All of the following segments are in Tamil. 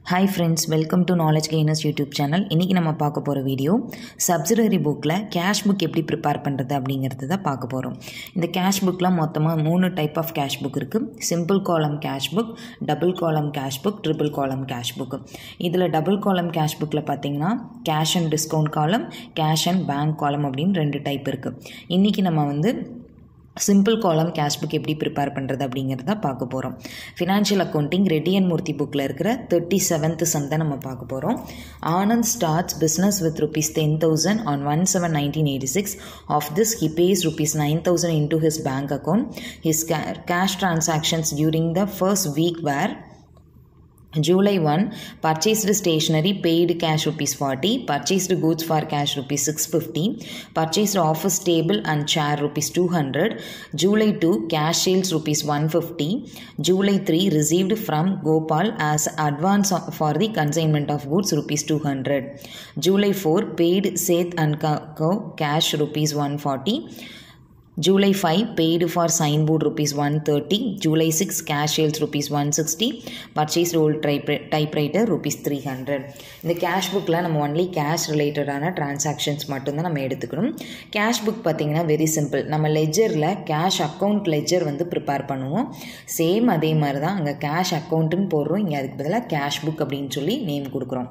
Hi friends welcome to Knowledge Gainers YouTube channel இன்றைக்கி நம்ம பார்க்க போகிற வீடியோ சப்சிடரி புக்கில் கேஷ் புக் எப்படி ப்ரிப்பேர் பண்ணுறது அப்படிங்கிறது தான் பார்க்க போகிறோம் இந்த கேஷ் புக்கில் மொத்தமாக மூணு டைப் ஆஃப் கேஷ் புக் இருக்குது simple column cash book double column cash book triple column cash book இதில் டபுள் காலம் கேஷ் புக்கில் பார்த்தீங்கன்னா cash and discount column cash and bank column அப்படின்னு ரெண்டு டைப் இருக்குது இன்றைக்கி நம்ம வந்து சிம்பிள் காலம் கேஷ் புக் எப்படி ப்ரிப்பேர் பண்ணுறது அப்படிங்கிறத பார்க்க போகிறோம் financial accounting Reddy and Murthy புக்கில் இருக்கிற தேர்ட்டி செவன்த் சம் தான் நம்ம பார்க்க போகிறோம் Anand starts business with rupees ten thousand on one seven nineteen eighty six of this he pays rupees nine thousand into his bank account his cash transactions during the first week were July 1 purchased stationery paid cash rupees 40 purchased goods for cash rupees 650 purchased office table and chair rupees 200 July 2 cash sales rupees 150 July 3 received from Gopal as advance for the consignment of goods rupees 200 July 4 paid Seth and Co cash rupees 140 July 5 paid for signboard rupees 130 July 6 cash sales rupees 160 purchased old typewriter rupees 300 இந்த கேஷ் புக்கில் நம்ம ஒன்லி கேஷ் ரிலேட்டடான டிரான்சாக்ஷன்ஸ் மட்டும்தான் நம்ம எடுத்துக்கணும் கேஷ் புக் பார்த்திங்கன்னா வெரி சிம்பிள் நம்ம லெஜரில் கேஷ் அக்கௌண்ட் லெஜர் வந்து ப்ரிப்பேர் பண்ணுவோம் சேம் அதே மாதிரி தான் அங்கே கேஷ் அக்கௌண்ட்டுன்னு போடுறோம் இங்கே அதுக்கு பதிலாக கேஷ் புக் அப்படின்னு சொல்லி நேம் கொடுக்குறோம்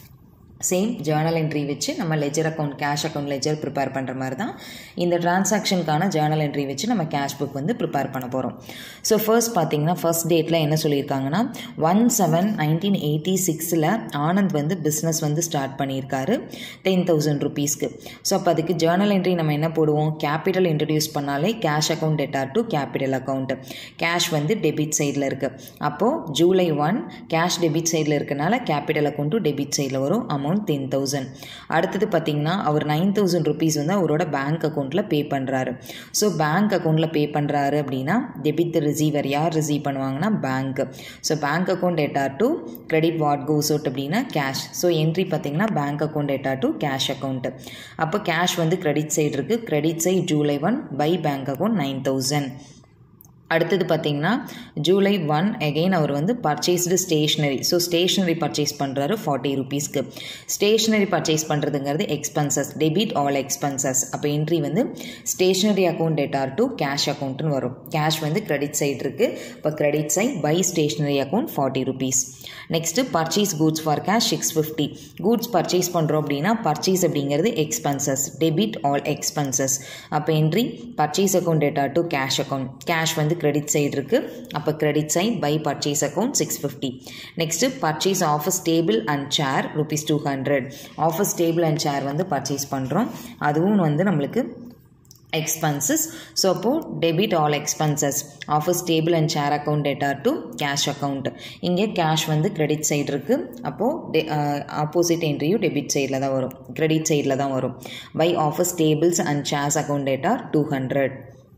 சேம் ஜேர்னல் என்ட்ரி வச்சு நம்ம ledger account cash account ledger prepare பண்ணுற மாதிரி தான் இந்த டிரான்சாக்ஷனுக்கான ஜேர்னல் என்ட்ரி வச்சு நம்ம கேஷ் புக் வந்து ப்ரிப்பேர் பண்ண போகிறோம் ஸோ ஃபர்ஸ்ட் பார்த்தீங்கன்னா ஃபர்ஸ்ட் டேட்டில் என்ன சொல்லியிருக்காங்கன்னா ஒன் செவன் நைன்டீன் எயிட்டி சிக்ஸில் ஆனந்த் வந்து பிஸ்னஸ் வந்து ஸ்டார்ட் பண்ணியிருக்காரு டென் தௌசண்ட் ருபீஸ்க்கு ஸோ அப்போ அதுக்கு ஜேர்னல் என்ட்ரி நம்ம என்ன போடுவோம் கேபிட்டல் இன்ட்ரடியூஸ் பண்ணாலே cash account debtor to capital account cash வந்து டெபிட் சைடில் இருக்குது அப்போது ஜூலை ஒன் கேஷ் டெபிட் சைடில் இருக்கனால கேபிட்டல் அக்கௌண்ட் டு டெபிட் சைடில் வரும் அமௌண்ட் அமௌண்ட் டென் தௌசண்ட் அடுத்தது பார்த்திங்கன்னா அவர் நைன் தௌசண்ட் ருபீஸ் வந்து அவரோட பேங்க் அக்கௌண்ட்டில் பே பண்ணுறாரு ஸோ பேங்க் அக்கௌண்ட்டில் பே பண்ணுறாரு அப்படின்னா டெபிட் ரிசீவர் யார் ரிசீவ் பண்ணுவாங்கன்னா bank so bank account debtor to credit what goes out அப்படின்னா கேஷ் ஸோ என்ட்ரி பார்த்திங்கன்னா bank account debtor to cash account அப்போ கேஷ் வந்து கிரெடிட் சைடு இருக்குது credit side July one by bank account nine thousand அடுத்தது பார்த்தீங்கன்னா ஜூலை ஒன் அகெயின் அவர் வந்து purchased stationery so stationery purchase பண்ணுறாரு ஃபார்ட்டி ருபீஸ்க்கு ஸ்டேஷ்னரி பர்ச்சேஸ் பண்ணுறதுங்கிறது எக்ஸ்பென்சஸ் டெபிட் ஆல் எக்ஸ்பென்சஸ் அப்போ என்ட்ரி வந்து stationery account debtor to cash அக்கௌண்ட்டுன்னு வரும் கேஷ் வந்து கிரெடிட் சைட் இருக்குது இப்போ credit side by stationery account forty rupees next purchase goods for cash six fifty goods purchase பண்ணுறோம் அப்படின்னா பர்ச்சேஸ் அப்படிங்கிறது எக்ஸ்பென்சஸ் டெபிட் ஆல் எக்ஸ்பென்சஸ் அப்போ entry purchase account data to cash account cash வந்து கிரெடிட் சைடு இருக்குது அப்போ credit side by purchase account six fifty next purchase office table and chair rupees two hundred office table and சேர் வந்து பர்ச்சேஸ் பண்ணுறோம் அதுவும் வந்து நம்மளுக்கு எக்ஸ்பென்சஸ் ஸோ அப்போது debit all expenses office table and chair account data to cash account இங்கே கேஷ் வந்து கிரெடிட் சைடு இருக்குது அப்போது ஆப்போசிட் என்ட்ரியும் டெபிட் சைடில் தான் வரும் கிரெடிட் சைடில் தான் வரும் by office tables and chairs account debtor two hundred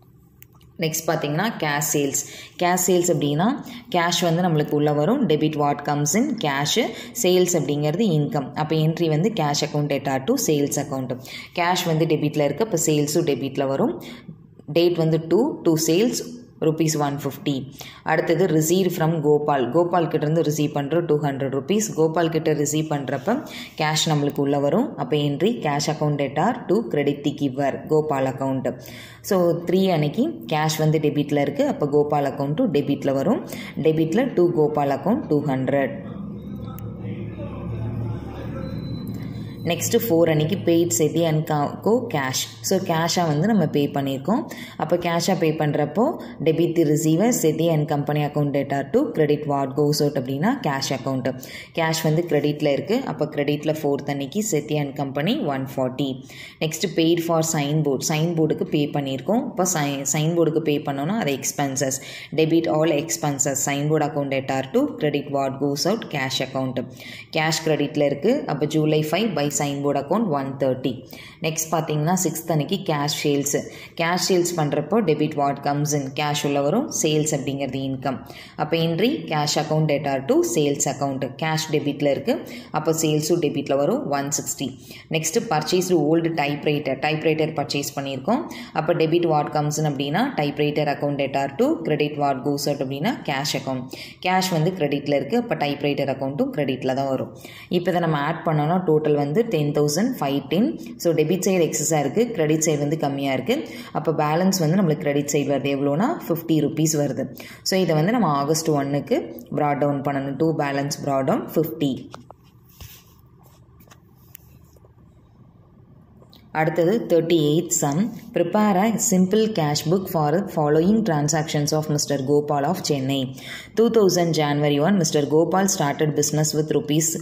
next பார்த்தீங்கன்னா கேஷ் சேல்ஸ் கேஷ் சேல்ஸ் அப்படின்னா கேஷ் வந்து நம்மளுக்கு உள்ளே வரும் debit what comes in cash sales அப்படிங்கிறது இன்கம் அப்போ என்ட்ரி வந்து cash account data to sales account cash வந்து டெபிட்டில் இருக்குது இப்போ சேல்ஸும் டெபிட்டில் வரும் டேட் வந்து two two sales rupees one fifty அடுத்தது ரிசீவ் ஃப்ரம் கோபால் கோபால் கிட்டேருந்து ரிசீவ் பண்ணுற டூ ஹண்ட்ரட் ருபீஸ் கோபால் கிட்ட ரிசீவ் பண்ணுறப்ப கேஷ் நம்மளுக்கு உள்ளே வரும் அப்போ entry cash account debtor to credit the giver Gopal account so three அன்னைக்கு கேஷ் வந்து டெபிட்டில் இருக்குது அப்போ கோபால் அக்கௌண்ட் டு டெபிட்டில் வரும் டெபிட்டில் two Gopal account two hundred next four அன்னைக்கு paid Sethi and co cash so கேஷாக வந்து நம்ம பே பண்ணியிருக்கோம் அப்போ கேஷாக பே பண்ணுறப்போ debit the receiver Sethi and company account data to credit what goes out அப்படின்னா கேஷ் அக்கௌண்ட்டு கேஷ் வந்து கிரெடிட்டில் இருக்குது அப்போ கிரெடிட்டில் ஃபோர்த் அன்னைக்கு Sethi and company one forty next paid for sign board sign போர்டுக்கு பே பண்ணியிருக்கோம் இப்போ சை சைன் போர்டுக்கு பே பண்ணோன்னா அது expenses debit all expenses sign board account debtor to credit what goes out cash account cash கிரெடிட்டில் இருக்குது அப்போ July five by sign board account one thirty next பார்த்தீங்கன்னா சிக்ஸ்த் அன்னைக்கு கேஷ் சேல்ஸு கேஷ் சேல்ஸ் பண்ணுறப்போ debit what comes in cash உள்ள வரும் சேல்ஸ் அப்படிங்கிறது இன்கம் அப்போ entry cash account debtor to sales account cash டெபிட்டில் இருக்குது அப்போ சேல்ஸும் டெபிட்டில் வரும் one sixty next purchase old type typewriter typewriter purchase பண்ணியிருக்கோம் அப்போ டெபிட் வாட் கம்ஸ்னு அப்படின்னா typewriter account debtor to credit what goes out அப்படின்னா கேஷ் அக்கௌண்ட் கேஷ் வந்து கிரெடிட்டில் இருக்குது அப்போ டைப் ரைட்டர் அக்கௌண்ட்டும் கிரெடிட்டில் தான் வரும் இப்போ இதை நம்ம ஆட் பண்ணோன்னா டோட்டல் வந்து ten thousand five ten so debit side எக்ஸஸாக இருக்குது கிரெடிட் சைடு வந்து கம்மியாக இருக்குது அப்போ பேலன்ஸ் வந்து நம்மளுக்கு கிரெடிட் சைடு வருது எவ்வளோனா ஃபிஃப்டி ருபீஸ் வருது ஸோ இதை வந்து நம்ம ஆகஸ்ட் ஒன்னுக்கு ப்ராட் டவுன் பண்ணணும் to balance brought down fifty அடுத்தது thirty eight sum prepare a simple cash book for following transactions of mister Gopal of Chennai two thousand January one mister Gopal started business with rupees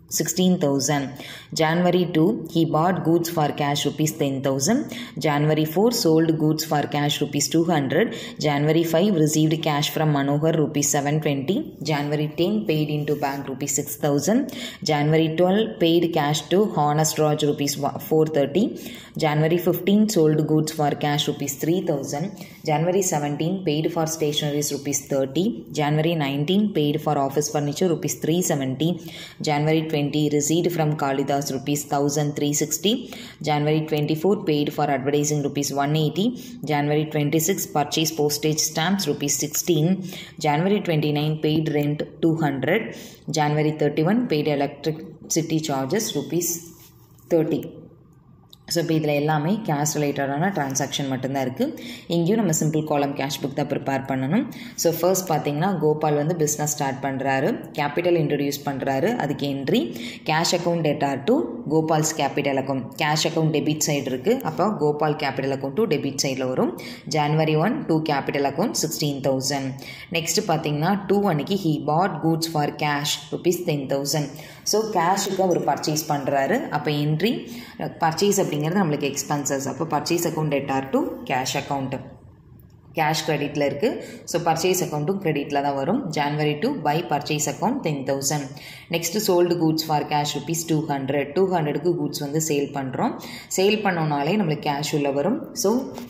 16,000. January 2, he bought goods for cash rupees 10,000. January 4, sold goods for cash rupees 200. January 5, received cash from Manohar rupees 720. January 10, paid into bank rupees 6,000. January 12, paid cash to Honest Raj rupees 430. January 15, sold goods for cash rupees 3,000. January 17, paid for stationeries rupees 30. January 19, paid for office furniture rupees 370. January 20 received from Kalidas rupees 1360 January 24 paid for advertising rupees 180 January 26 purchase postage stamps rupees 16 January 29 paid rent 200 January 31 paid electricity charges rupees 30 so இப்போ இதில் எல்லாமே கேஷ் ரிலேட்டடான டிரான்சாக்ஷன் மட்டும்தான் இருக்குது இங்கேயும் நம்ம சிம்பிள் காலம் கேஷ் புக் தான் ப்ரிப்பேர் பண்ணணும் ஸோ ஃபர்ஸ்ட் பார்த்தீங்கன்னா கோபால் வந்து பிஸ்னஸ் ஸ்டார்ட் பண்ணுறாரு கேபிட்டல் இன்ட்ரடியூஸ் பண்ணுறாரு அதுக்கு entry cash account debtor to Gopal's capital account cash account debit side இருக்குது அப்போ கோபால் கேபிட்டல் அக்கௌண்ட் டு டெபிட் சைடில் வரும் January one two capital account sixteen thousand next பார்த்தீங்கன்னா டூ அன்னைக்கு he bought goods for cash rupees ten thousand so கேஷுக்கு அவர் பர்ச்சேஸ் பண்ணுறாரு அப்போ என்ட்ரி பர்ச்சேஸ் அப்படிங்கிறது நம்மளுக்கு எக்ஸ்பென்சஸ் அப்போ purchase account debtor to cash account cash கிரெடிட்டில் இருக்குது ஸோ பர்ச்சேஸ் அக்கௌண்ட்டும் கிரெடிட்டில் தான் வரும் January two by purchase account ten thousand next sold goods for cash rupees two hundred two ஹண்ட்ரடுக்கு கூட்ஸ் வந்து சேல் பண்ணுறோம் சேல் பண்ணோனாலே நம்மளுக்கு கேஷ் உள்ள வரும் so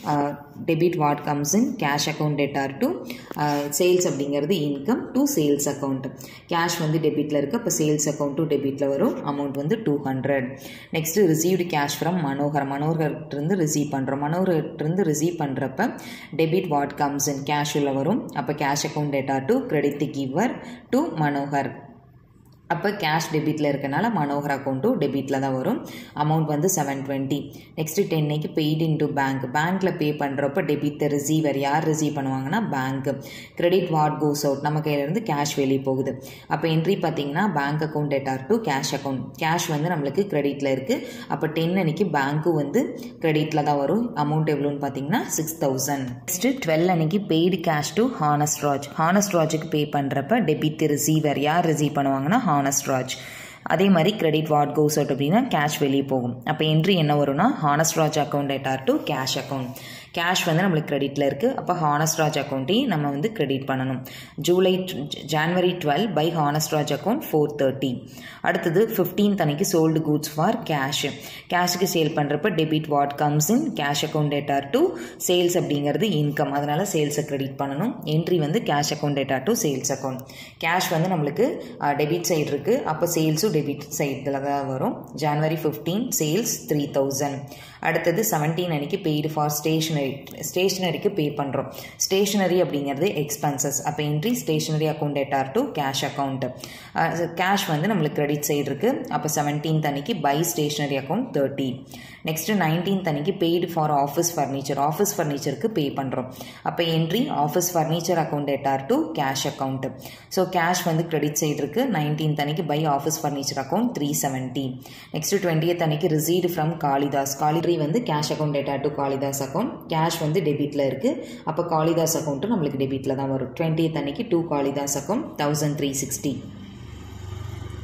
debit what comes in cash account debtor to sales அப்படிங்கிறது income to sales account cash வந்து டெபிட்டில் இருக்குது அப்போ சேல்ஸ் அக்கௌண்ட் டு டெபிட்டில் வரும் அமௌண்ட் வந்து two hundred next received cash from Manohar மனோகர்கிட்டருந்து ரிசீவ் பண்ணுறோம் மனோகர்கிட்டருந்து ரிசீவ் பண்ணுறப்ப debit what comes in cash உள்ள வரும் அப்போ cash account data to credit the giver to Manohar அப்போ கேஷ் டெபிட்டில் இருக்கனால மனோகர் அக்கௌண்ட்டும் டெபிட்டில் தான் வரும் அமௌண்ட் வந்து செவன் டுவெண்ட்டி நெக்ஸ்ட்டு டென்னைக்கு பெய்டு இன்டு பேங்க் பேங்க்கில் பே பண்ணுறப்ப டெபிட் த ரிசீவர் யார் ரிசீவ் பண்ணுவாங்கன்னா bank credit what goes out நம்ம கையிலேருந்து கேஷ் வெளியே போகுது அப்போ என்ட்ரி பார்த்தீங்கன்னா bank account debtor to cash account cash வந்து நம்மளுக்கு கிரெடிட்டில் இருக்குது அப்போ டென் அன்னைக்கு பேங்க்கும் வந்து கிரெடிட்டில் தான் வரும் அமௌண்ட் எவ்வளோன்னு பார்த்தீங்கன்னா சிக்ஸ் தௌசண்ட் நெக்ஸ்ட்டு டுவெல் அன்னைக்கு paid cash to honest Raj honest ராஜுக்கு பே பண்ணுறப்ப டெபிட் ரிசீவர் யார் ரிசீவ் பண்ணுவாங்கன்னா ஹானஸ்ட் ராஜ் அதே மாதிரி கிரெடிட் வாட் கோஸ் அவுட் அப்படின்னா கேஷ் வெளியே போகும் அப்போ என்ட்ரி என்ன வரும்னா honest Raj account debtor to cash account cash வந்து நம்மளுக்கு கிரெடிட்டில் இருக்குது அப்போ ஹானஸ்ட்ராஜ் அக்கௌண்ட்டையும் நம்ம வந்து கிரெடிட் பண்ணணும் ஜூலை January twelve by Honestraj account four thirty அடுத்தது ஃபிஃப்டீன்த் அன்னைக்கு சோல்டு கூட்ஸ் ஃபார் கேஷ் கேஷுக்கு சேல் பண்ணுறப்ப debit what comes in cash account debtor to sales அப்படிங்கிறது இன்கம் அதனால் சேல்ஸை கிரெடிட் பண்ணணும் என்ட்ரி வந்து cash account data to sales account cash வந்து நம்மளுக்கு டெபிட் சைடு இருக்குது அப்போ சேல்ஸும் டெபிட் சைடில் தான் வரும் January fifteen sales three thousand அடுத்தது செவன்டீன் அன்னைக்கு பெய்டு ஃபார் ஸ்டேஷனரி ஸ்டேஷனரிக்கு பே பண்ணுறோம் ஸ்டேஷனரி அப்படிங்கிறது எக்ஸ்பென்சஸ் அப்போ entry stationery account debtor to cash account cash வந்து நம்மளுக்கு கிரெடிட் சைடு இருக்குது அப்போ செவன்டீன்த் அன்னைக்கு by stationery account thirty next nineteenth அன்னைக்கு paid for office furniture office ஃபர்னிச்சருக்கு பே பண்ணுறோம் அப்போ entry office furniture account debtor to cash account so cash வந்து கிரெடிட் சைடு இருக்குது நைன்டீன்த் அன்னைக்கு by office furniture account three seventy next twentieth அன்னைக்கு ரிசீவ்டு ஃப்ரம் காளிதாஸ் காலிட்ரி வந்து cash account data to Kalidas account cash வந்து டெபிட்டில் இருக்குது அப்போ காளிதாஸ் அக்கௌண்ட்டும் நம்மளுக்கு டெபிட்டில் தான் வரும் டுவெண்ட்டியத் அன்னைக்கு to Kalidas account thousand three sixty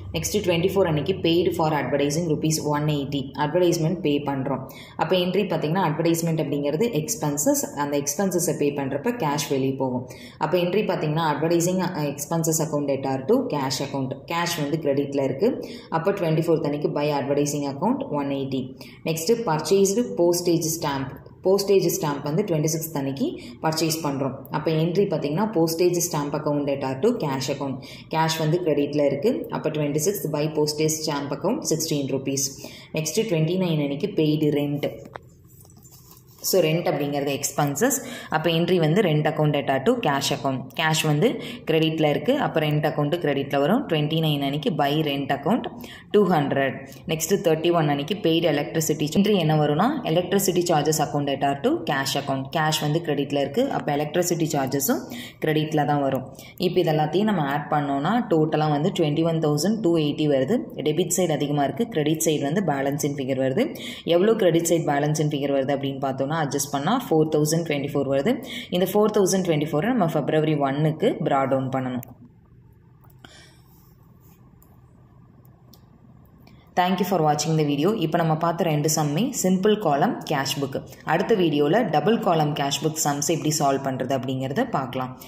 next twenty four அன்னைக்கு paid for advertising rupees one eighty advertisement pay பண்ணுறோம் அப்போ என்ட்ரி பார்த்தீங்கன்னா அட்வர்டைஸ்மெண்ட் அப்படிங்கிறது எக்ஸ்பென்சஸ் அந்த எக்ஸ்பென்சஸை பே பண்ணுறப்ப கேஷ் வெளியே போகும் அப்போ என்ட்ரி பார்த்தீங்கன்னா advertising expenses account debtor to cash account cash வந்து கிரெடிட்டில் இருக்குது அப்போ டுவெண்ட்டி ஃபோர்த் அன்னைக்கு by advertising account one eighty next purchased postage stamp postage stamp வந்து டுவெண்ட்டி சிக்ஸ்த் அன்னைக்கு பர்ச்சேஸ் பண்ணுறோம் அப்போ என்ட்ரி பார்த்தீங்கன்னா postage stamp account data to cash account cash வந்து கிரெடிட்டில் இருக்குது அப்போ twenty six by postage stamp account sixteen rupees next twenty nine அன்னைக்கு பெய்டு ரெண்ட் ஸோ ரெண்ட் அப்படிங்கிறது எக்ஸ்பென்சஸ் அப்போ என்ட்ரி வந்து rent account data to cash account cash வந்து கிரெடிட்டில் இருக்குது அப்போ ரெண்ட் அக்கௌண்ட்டு கிரெடிட்டில் வரும் டுவெண்ட்டி நைன் அன்னைக்கு by rent account two hundred next thirty one அன்னைக்கு பெய்டு எலக்ட்ரிசிட்டி என்ட்ரி என்ன வரும்னா electricity charges account data to cash account cash வந்து கிரெடிட்டில் இருக்குது அப்போ எலக்ட்ரிசிட்டி சார்ஜஸும் கிரெடிட்டில் தான் வரும் இப்போ இது எல்லாத்தையும் நம்ம ஆட் பண்ணோன்னா டோட்டலாக வந்து twenty one thousand two eighty வருது டெபிட் சைடு அதிகமாக இருக்குது கிரெடிட் சைடு வந்து பேலன்ஸ் இன் ஃபிகர் வருது எவ்வளோ credit side balance in figure வருது அப்படின்னு பார்த்தோன்னா அட்ஜஸ்ட் பண்ணால் ஃபோர் தௌசண்ட் டுவெண்ட்டி ஃபோர் வருது இந்த ஃபோர் தௌசண்ட் டுவெண்ட்டி ஃபோரை நம்ம ஃபெப்ரவரி ஒன்னுக்கு ப்ரா டவுன் பண்ணணும் தேங்க்யூ ஃபார் வாட்சிங் த வீடியோ இப்போ நம்ம பார்த்த ரெண்டு சம்மே சிம்பிள் காலம் கேஷ் புக் அடுத்த வீடியோவில் double column cash book sums எப்படி சால்வ் பண்ணுறது அப்படிங்கிறத பார்க்கலாம்